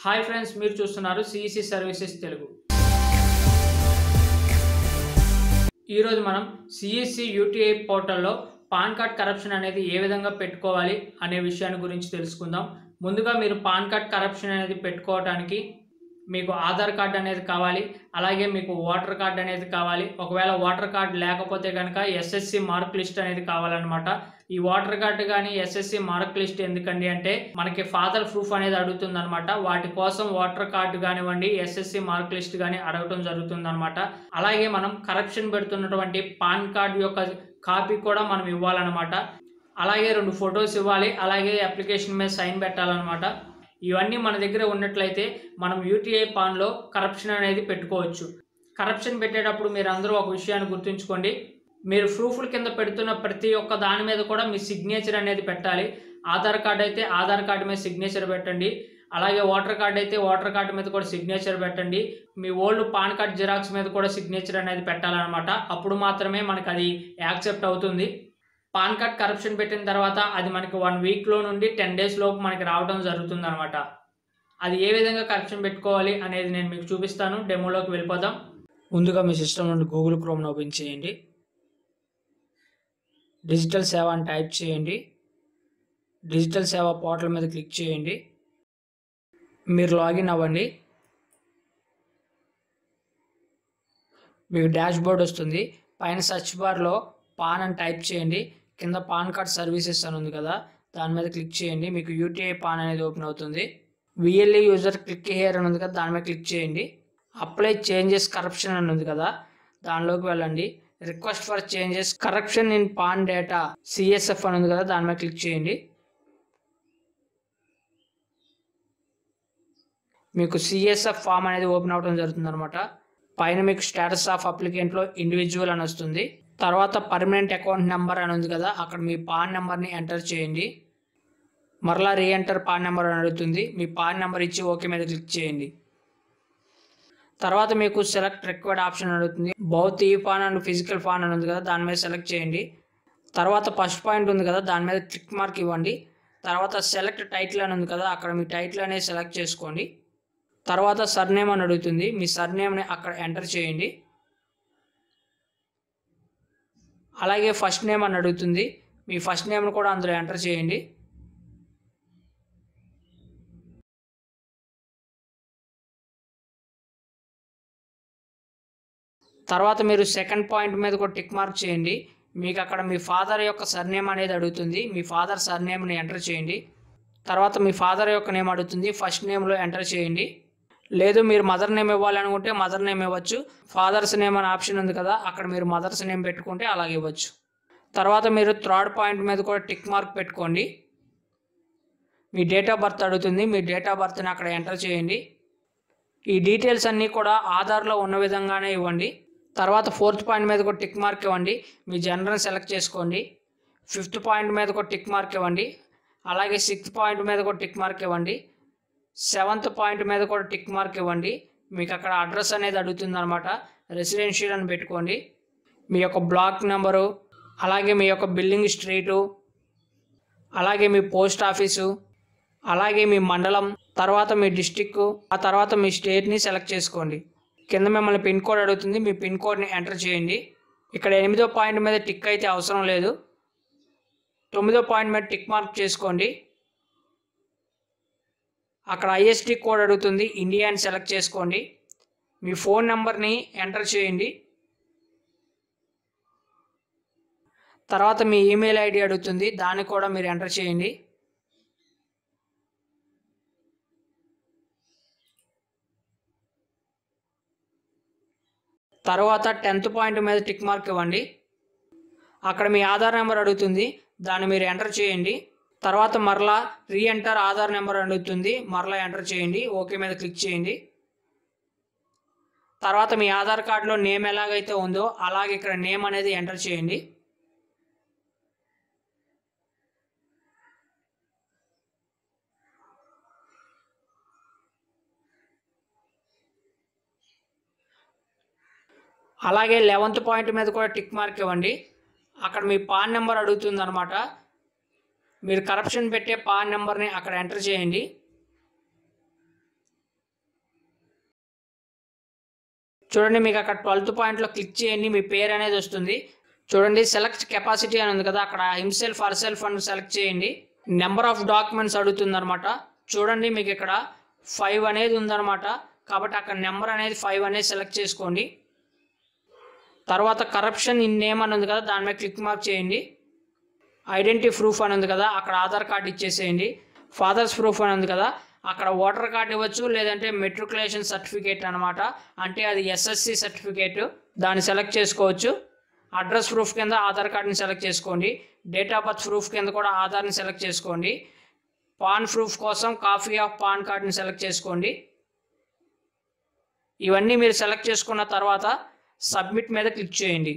hi friends మీరు చూస్తున్నారు CEC services Telugu ఈరోజు మనం సిఈసి యూటీఐ పోర్టల్లో పాన్ కార్డ్ కరప్షన్ అనేది ఏ విధంగా పెట్టుకోవాలి అనే విషయాన్ని గురించి తెలుసుకుందాం ముందుగా మీరు పాన్ కార్డ్ కరప్షన్ అనేది పెట్టుకోవడానికి మీకు ఆధార్ కార్డ్ అనేది కావాలి అలాగే మీకు ఓటర్ కార్డ్ అనేది కావాలి ఒకవేళ ఓటర్ కార్డ్ లేకపోతే కనుక ఎస్ఎస్సి మార్క్ లిస్ట్ అనేది కావాలన్నమాట ఈ ఓటర్ కార్డు కానీ ఎస్ఎస్సి మార్క్ లిస్ట్ ఎందుకండి అంటే మనకి ఫాదర్ ప్రూఫ్ అనేది అడుగుతుంది అనమాట వాటి కోసం ఓటర్ కార్డు కానివ్వండి ఎస్ఎస్సి మార్క్ లిస్ట్ కానీ అడగటం జరుగుతుంది అనమాట అలాగే మనం కరప్షన్ పెడుతున్నటువంటి పాన్ కార్డు యొక్క కాపీ కూడా మనం ఇవ్వాలన్నమాట అలాగే రెండు ఫొటోస్ ఇవ్వాలి అలాగే అప్లికేషన్ మీద సైన్ పెట్టాలన్నమాట ఇవన్నీ మన దగ్గర ఉన్నట్లయితే మనం యూటీఐ పాన్లో కరప్షన్ అనేది పెట్టుకోవచ్చు కరప్షన్ పెట్టేటప్పుడు మీరు అందరూ ఒక విషయాన్ని గుర్తుంచుకోండి మీరు ప్రూఫ్ల కింద పెడుతున్న ప్రతి ఒక్క దాని మీద కూడా మీ సిగ్నేచర్ అనేది పెట్టాలి ఆధార్ కార్డ్ అయితే ఆధార్ కార్డు మీద సిగ్నేచర్ పెట్టండి అలాగే ఓటర్ కార్డ్ అయితే ఓటర్ కార్డు మీద కూడా సిగ్నేచర్ పెట్టండి మీ ఓల్డ్ పాన్ కార్డ్ జిరాక్స్ మీద కూడా సిగ్నేచర్ అనేది పెట్టాలన్నమాట అప్పుడు మాత్రమే మనకు అది యాక్సెప్ట్ అవుతుంది పాన్ కార్డ్ కరప్షన్ పెట్టిన తర్వాత అది మనకి వన్ వీక్లో నుండి టెన్ డేస్ లోపు మనకి రావడం జరుగుతుంది అనమాట అది ఏ విధంగా కరప్షన్ పెట్టుకోవాలి అనేది నేను మీకు చూపిస్తాను డెమోలోకి వెళ్ళిపోదాం ముందుగా మీ సిస్టమ్ నుండి గూగుల్ క్రోమ్ను ఓపెన్ చేయండి డిజిటల్ సేవ అని టైప్ చేయండి డిజిటల్ సేవ పోర్టల్ మీద క్లిక్ చేయండి మీరు లాగిన్ అవ్వండి మీకు డాష్ బోర్డ్ వస్తుంది పైన సర్చ్ బార్లో పాన్ అని టైప్ చేయండి కింద పాన్ కార్డ్ సర్వీసెస్ అని ఉంది కదా దాని మీద క్లిక్ చేయండి మీకు యూటీఐ పాన్ అనేది ఓపెన్ అవుతుంది విఎల్ఈ యూజర్ క్లిక్ హియర్ అని ఉంది కదా దాని మీద క్లిక్ చేయండి అప్లై చేంజెస్ కరప్షన్ అని ఉంది కదా దానిలోకి వెళ్ళండి request for changes correction in PAN data CSF అని ఉంది కదా దాని మీద క్లిక్ చేయండి మీకు సిఎస్ఎఫ్ ఫామ్ అనేది ఓపెన్ అవ్వడం జరుగుతుంది అనమాట పైన మీకు స్టేటస్ ఆఫ్ అప్లికెంట్లో ఇండివిజువల్ అని వస్తుంది తర్వాత పర్మనెంట్ అకౌంట్ నెంబర్ అని ఉంది కదా అక్కడ మీ పాన్ నెంబర్ని ఎంటర్ చేయండి మరలా రీఎంటర్ పాన్ నెంబర్ అని అడుగుతుంది మీ పాన్ నెంబర్ ఇచ్చి ఓకే మీద క్లిక్ చేయండి తర్వాత మీకు సెలెక్ట్ రిక్వైర్డ్ ఆప్షన్ అడుగుతుంది బౌత్ ఈ పాన్ అండ్ ఫిజికల్ పాన్ అని ఉంది కదా దాని మీద సెలెక్ట్ చేయండి తర్వాత ఫస్ట్ పాయింట్ ఉంది కదా దాని మీద క్లిక్ మార్క్ ఇవ్వండి తర్వాత సెలెక్ట్ టైటిల్ అని ఉంది కదా అక్కడ మీ టైటిల్ అనేది సెలెక్ట్ చేసుకోండి తర్వాత సర్నేమ్ అని అడుగుతుంది మీ సర్నేమ్ని అక్కడ ఎంటర్ చేయండి అలాగే ఫస్ట్ నేమ్ అని అడుగుతుంది మీ ఫస్ట్ నేమ్ని కూడా అందులో ఎంటర్ చేయండి తర్వాత మీరు సెకండ్ పాయింట్ మీద కూడా టిక్ మార్క్ చేయండి మీకు అక్కడ మీ ఫాదర్ యొక్క సర్నేమ్ అనేది అడుగుతుంది మీ ఫాదర్ సర్నేమ్ని ఎంటర్ చేయండి తర్వాత మీ ఫాదర్ యొక్క నేమ్ అడుగుతుంది ఫస్ట్ నేమ్లో ఎంటర్ చేయండి లేదు మీరు మదర్ నేమ్ ఇవ్వాలనుకుంటే మదర్ నేమ్ ఇవ్వచ్చు ఫాదర్స్ నేమ్ అనే ఆప్షన్ ఉంది కదా అక్కడ మీరు మదర్స్ నేమ్ పెట్టుకుంటే అలాగే ఇవ్వచ్చు తర్వాత మీరు థర్డ్ పాయింట్ మీద కూడా టిక్ మార్క్ పెట్టుకోండి మీ డేట్ ఆఫ్ బర్త్ అడుగుతుంది మీ డేట్ ఆఫ్ బర్త్ని అక్కడ ఎంటర్ చేయండి ఈ డీటెయిల్స్ అన్నీ కూడా ఆధార్లో ఉన్న విధంగానే ఇవ్వండి తర్వాత ఫోర్త్ పాయింట్ మీద కూడా టిక్ మార్క్ ఇవ్వండి మీ జెండర్ని సెలెక్ట్ చేసుకోండి ఫిఫ్త్ పాయింట్ మీద కూడా టిక్ మార్క్ ఇవ్వండి అలాగే సిక్స్త్ పాయింట్ మీద కూడా టిక్ మార్క్ ఇవ్వండి సెవెంత్ పాయింట్ మీద కూడా టిక్ మార్క్ ఇవ్వండి మీకు అక్కడ అడ్రస్ అనేది అడుగుతుంది అనమాట రెసిడెన్షియల్ అని పెట్టుకోండి మీ యొక్క బ్లాక్ నెంబరు అలాగే మీ యొక్క బిల్డింగ్ స్ట్రీటు అలాగే మీ పోస్ట్ ఆఫీసు అలాగే మీ మండలం తర్వాత మీ డిస్టిక్ ఆ తర్వాత మీ స్టేట్ని సెలెక్ట్ చేసుకోండి కింద మిమ్మల్ని పిన్ కోడ్ అడుగుతుంది మీ పిన్ కోడ్ని ఎంటర్ చేయండి ఇక్కడ ఎనిమిదో పాయింట్ మీద టిక్ అయితే అవసరం లేదు తొమ్మిదో పాయింట్ మీద టిక్ మార్క్ చేసుకోండి అక్కడ ఐఎస్డి కోడ్ అడుగుతుంది ఇండియా అని సెలెక్ట్ చేసుకోండి మీ ఫోన్ నెంబర్ని ఎంటర్ చేయండి తర్వాత మీ ఈమెయిల్ ఐడి అడుగుతుంది దాన్ని కూడా మీరు ఎంటర్ చేయండి తర్వాత టెన్త్ పాయింట్ మీద టిక్ మార్క్ ఇవ్వండి అక్కడ మీ ఆధార్ నెంబర్ అడుగుతుంది దాన్ని మీరు ఎంటర్ చేయండి తర్వాత మరలా రీ ఎంటర్ ఆధార్ నెంబర్ అడుగుతుంది మరలా ఎంటర్ చేయండి ఓకే మీద క్లిక్ చేయండి తర్వాత మీ ఆధార్ కార్డులో నేమ్ ఎలాగైతే ఉందో అలాగే ఇక్కడ నేమ్ అనేది ఎంటర్ చేయండి అలాగే లెవెంత్ పాయింట్ మీద కూడా టిక్ మార్క్ ఇవ్వండి అక్కడ మీ పాన్ నెంబర్ అడుగుతుంది అనమాట మీరు కరప్షన్ పెట్టే పాన్ నెంబర్ని అక్కడ ఎంటర్ చేయండి చూడండి మీకు అక్కడ ట్వెల్త్ పాయింట్లో క్లిక్ చేయండి మీ పేరు అనేది వస్తుంది చూడండి సెలెక్ట్ కెపాసిటీ అని ఉంది కదా అక్కడ హిమ్సెల్ఫ్ ఫర్ సెల్ఫ్ అని సెలెక్ట్ చేయండి నెంబర్ ఆఫ్ డాక్యుమెంట్స్ అడుగుతుంది అనమాట చూడండి మీకు ఇక్కడ ఫైవ్ అనేది ఉందన్నమాట కాబట్టి అక్కడ నెంబర్ అనేది ఫైవ్ అనేది సెలెక్ట్ చేసుకోండి తర్వాత కరప్షన్ ఇన్ నేమ్ అని ఉంది కదా దాని మీద క్లిక్ మార్క్ చేయండి ఐడెంటిటీ ప్రూఫ్ అని ఉంది కదా అక్కడ ఆధార్ కార్డు ఇచ్చేసేయండి ఫాదర్స్ ప్రూఫ్ అని ఉంది కదా అక్కడ ఓటర్ కార్డు ఇవ్వచ్చు లేదంటే మెట్రికులేషన్ సర్టిఫికేట్ అనమాట అంటే అది ఎస్ఎస్సి సర్టిఫికేట్ దాన్ని సెలెక్ట్ చేసుకోవచ్చు అడ్రస్ ప్రూఫ్ కింద ఆధార్ కార్డుని సెలెక్ట్ చేసుకోండి డేట్ ఆఫ్ బర్త్ ప్రూఫ్ కింద కూడా ఆధార్ని సెలెక్ట్ చేసుకోండి పాన్ ప్రూఫ్ కోసం కాపీ ఆఫ్ పాన్ కార్డుని సెలెక్ట్ చేసుకోండి ఇవన్నీ మీరు సెలెక్ట్ చేసుకున్న తర్వాత సబ్మిట్ మీద క్లిక్ చేయండి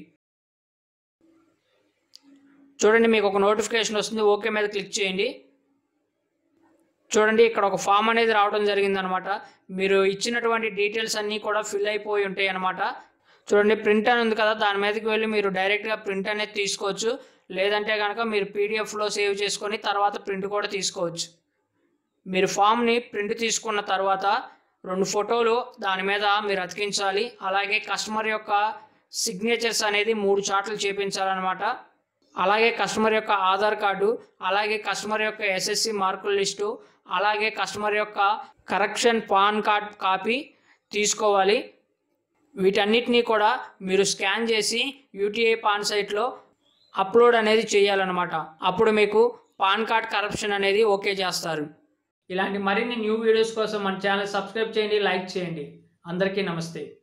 చూడండి మీకు ఒక నోటిఫికేషన్ వస్తుంది ఓకే మీద క్లిక్ చేయండి చూడండి ఇక్కడ ఒక ఫామ్ అనేది రావడం జరిగింది అనమాట మీరు ఇచ్చినటువంటి డీటెయిల్స్ అన్నీ కూడా ఫిల్ అయిపోయి ఉంటాయి అనమాట చూడండి ప్రింట్ అని ఉంది కదా దాని మీదకి వెళ్ళి మీరు డైరెక్ట్గా ప్రింట్ అనేది తీసుకోవచ్చు లేదంటే కనుక మీరు పీడిఎఫ్లో సేవ్ చేసుకొని తర్వాత ప్రింట్ కూడా తీసుకోవచ్చు మీరు ఫామ్ని ప్రింట్ తీసుకున్న తర్వాత రెండు ఫోటోలు దాని మీద మీరు అతికించాలి అలాగే కస్టమర్ యొక్క సిగ్నేచర్స్ అనేది మూడు చాట్లు చేపించాలన్నమాట అలాగే కస్టమర్ యొక్క ఆధార్ కార్డు అలాగే కస్టమర్ యొక్క ఎస్ఎస్సి మార్కుల లిస్టు అలాగే కస్టమర్ యొక్క కరెక్షన్ పాన్ కార్డ్ కాపీ తీసుకోవాలి వీటన్నిటినీ కూడా మీరు స్కాన్ చేసి యూటీఐ పాన్ సైట్లో అప్లోడ్ అనేది చేయాలన్నమాట అప్పుడు మీకు పాన్ కార్డ్ కరప్షన్ అనేది ఓకే చేస్తారు ఇలాంటి మరిన్ని న్యూ వీడియోస్ కోసం మన ఛానల్ సబ్స్క్రైబ్ చేయండి లైక్ చేయండి అందరికీ నమస్తే